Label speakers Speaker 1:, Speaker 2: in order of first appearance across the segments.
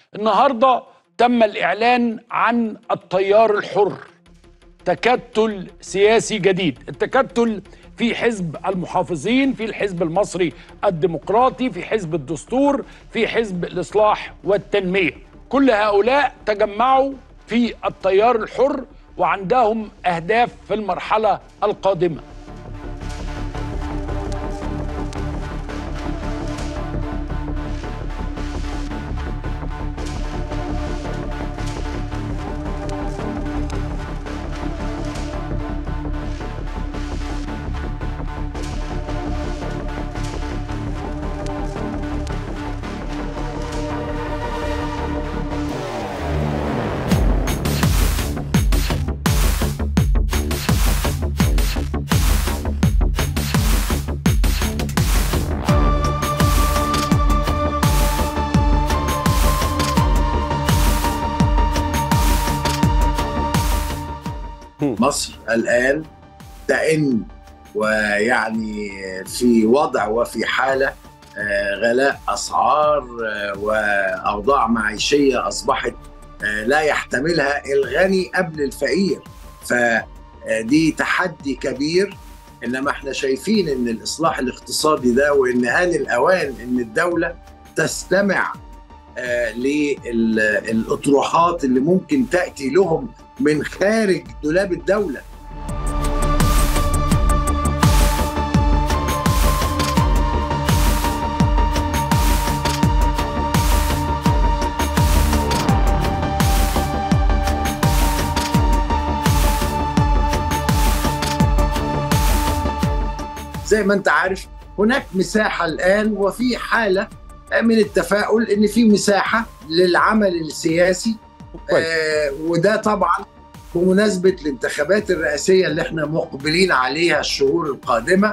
Speaker 1: النهارده تم الاعلان عن التيار الحر تكتل سياسي جديد التكتل في حزب المحافظين في الحزب المصري الديمقراطي في حزب الدستور في حزب الاصلاح والتنميه كل هؤلاء تجمعوا في التيار الحر وعندهم اهداف في المرحله القادمه
Speaker 2: مصر الآن تئن ويعني في وضع وفي حالة آه، غلاء أسعار آه، وأوضاع معيشية أصبحت آه، لا يحتملها الغني قبل الفقير فدي تحدي كبير إنما احنا شايفين إن الإصلاح الاقتصادي ده وإن آن الأوان إن الدولة تستمع آه، للأطروحات اللي ممكن تأتي لهم من خارج دولاب الدولة زي ما انت عارف هناك مساحة الآن وفي حالة من التفاؤل ان في مساحة للعمل السياسي
Speaker 1: كويس.
Speaker 2: آه وده طبعا بمناسبة الانتخابات الرئاسية اللي احنا مقبلين عليها الشهور القادمة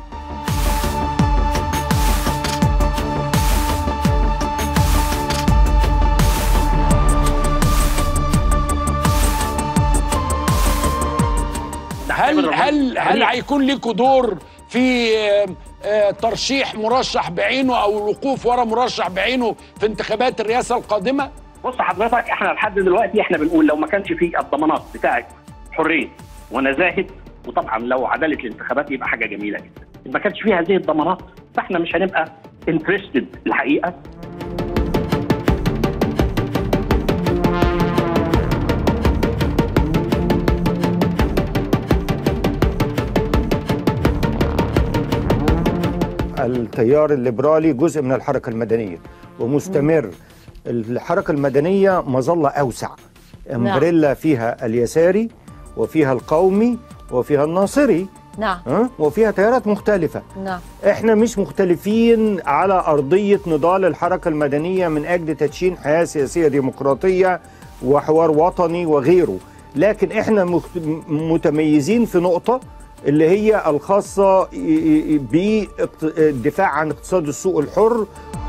Speaker 1: هل هل هل هيكون لكم دور في آه، آه، ترشيح مرشح بعينه او الوقوف ورا مرشح بعينه في انتخابات الرئاسه القادمه؟
Speaker 3: بص حضرتك احنا لحد دلوقتي احنا بنقول لو ما كانش في الضمانات بتاعه حريه ونزاهه وطبعا لو عداله الانتخابات يبقى حاجه جميله جدا ما كانش في هذه الضمانات فاحنا مش هنبقى انترستد الحقيقه
Speaker 4: التيار الليبرالي جزء من الحركة المدنية ومستمر الحركة المدنية مظلة أوسع امبريلا فيها اليساري وفيها القومي وفيها الناصري
Speaker 5: نعم
Speaker 4: ها؟ وفيها تيارات مختلفة
Speaker 5: نعم
Speaker 4: احنا مش مختلفين على أرضية نضال الحركة المدنية من أجل تدشين حياة سياسية ديمقراطية وحوار وطني وغيره لكن احنا مخت- متميزين في نقطة اللي هي الخاصة بالدفاع عن اقتصاد السوق الحر